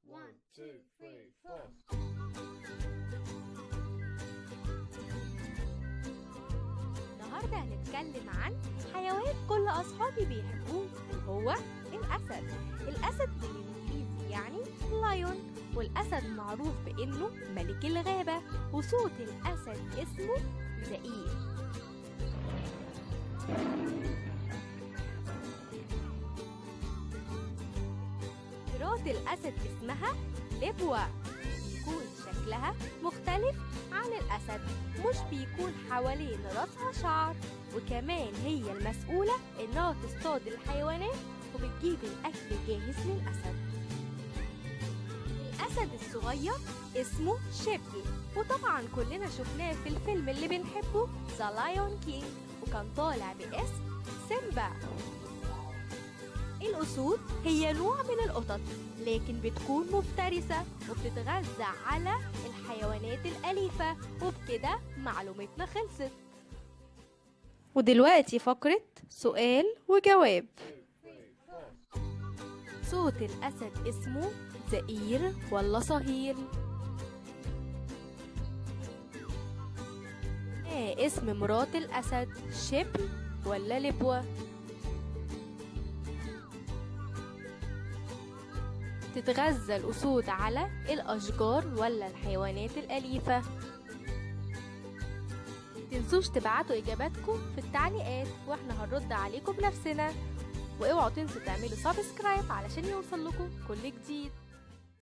One, two, three, four. النهاردة هنتكلم عن حيوان كل أصحابي بيحبوه هو الأسد الأسد بالإنجليزي يعني لايون والأسد معروف بإنه ملك الغابة وصوت الأسد اسمه زئير مرات الأسد اسمها لبوة بيكون شكلها مختلف عن الأسد مش بيكون حوالين راسها شعر وكمان هي المسؤولة إنها تصطاد الحيوانات وبتجيب الأكل جاهز للأسد الأسد الصغير اسمه شيبلي وطبعا كلنا شفناه في الفيلم اللي بنحبه ذا لايون كينج وكان طالع باسم سيمبا الأسود هي نوع من القطط لكن بتكون مفترسة وبتتغذى على الحيوانات الأليفة وبكده معلومتنا خلصت ودلوقتي فقرة سؤال وجواب صوت الأسد اسمه زئير ولا صهيل؟ ايه اسم مرات الأسد شبل ولا لبوة؟ تتغذى الأسود على الأشجار ولا الحيوانات الأليفة؟ تنسوش تبعتوا إجاباتكم في التعليقات وإحنا هنرد عليكم بنفسنا واوعوا تنسوا تعملوا سبسكرايب علشان يوصل لكم كل جديد